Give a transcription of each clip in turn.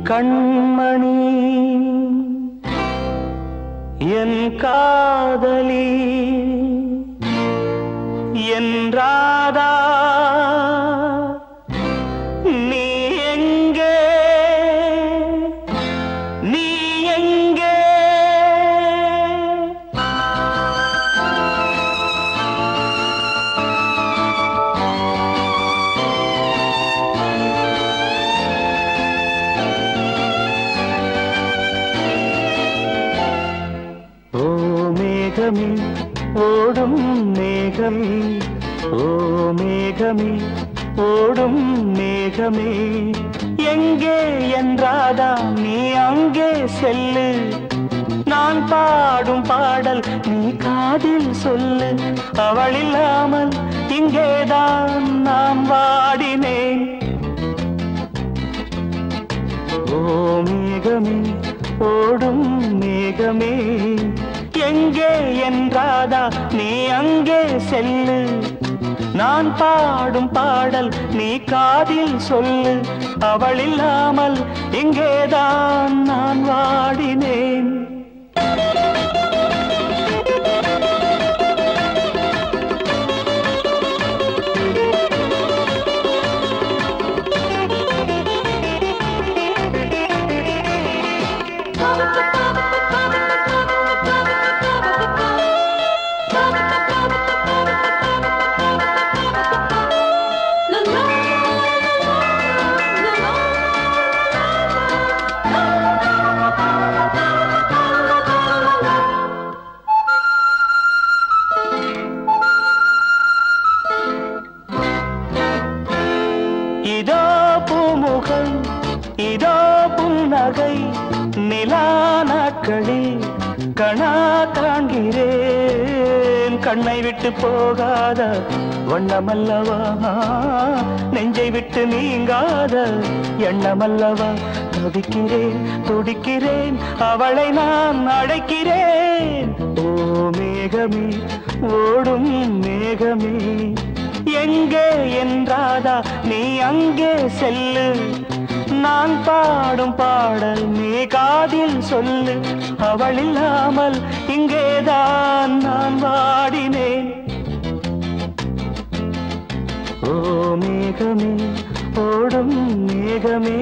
கண்மணி என் காதலி என் ராதா நீ எங்கே நீ எங்கே ஓ மேகமே ஓடும் மேகமே ஓ மேகமே ஓடும் மேகமே எங்கே என்றாதா நீ அங்கே செல்லு நான் பாடும் பாடல் நீ காதில் சொல்லு அவள் இல்லாமல் இங்கேதான் நான் வாடினேன் ஓ மேகமே ஓடும் மேகமே எங்கே என்றாதா நீ அங்கே செல்லு நான் பாடும் பாடல் நீ காதில் சொல்லு அவள் இல்லாமல் இங்கேதான் நான் வாடினேன் இதோ பூமுகம் இதோ புன்னகை நிலா நாட்களில் கணா காண்கிறேன் கண்ணை விட்டு போகாத வண்ணமல்லவா நெஞ்சை விட்டு நீங்காத எண்ணமல்லவா தவிக்கிறேன் துடிக்கிறேன் அவளை நான் அழைக்கிறேன் ஓ மேகமே ஓடும் மேகமே எங்கே என்றாதா நீ அங்கே செல்லு நான் பாடும் பாடல் நீ காதில் சொல்லு அவள் இல்லாமல் இங்கேதான் நான் வாடினேன் ஓ மேகமே ஓடும் மேகமே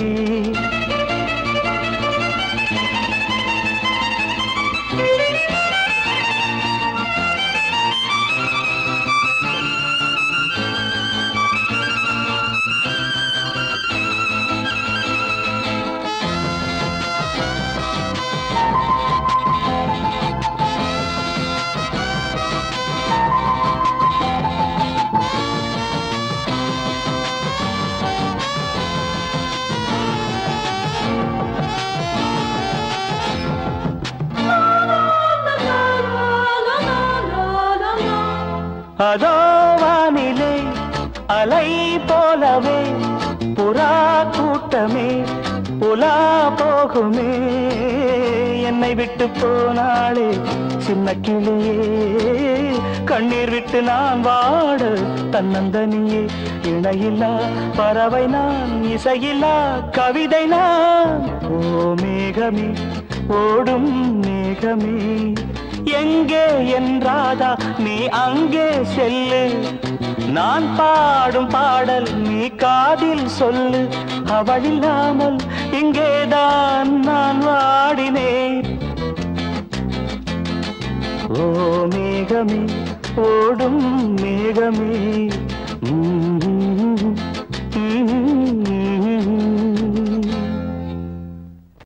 அதோ வானிலே அலை போலவே புறா கூட்டமே புலா போகுமே என்னை விட்டு போனாளே சின்ன கிளியே கண்ணீர் விட்டு நான் வாட தன்னந்தனியே இணையில்லா பறவை நான் இசையில்லா கவிதை நான் ஓ மேகமே ஓடும் மேகமே எங்கே என்றாதா நீ அங்கே செல்லு நான் பாடும் பாடல் நீ காதில் சொல்லு அவள் இல்லாமல் இங்கேதான் நான் வாடினேன் ஓ மேகமே ஓடும் மேகமே உம்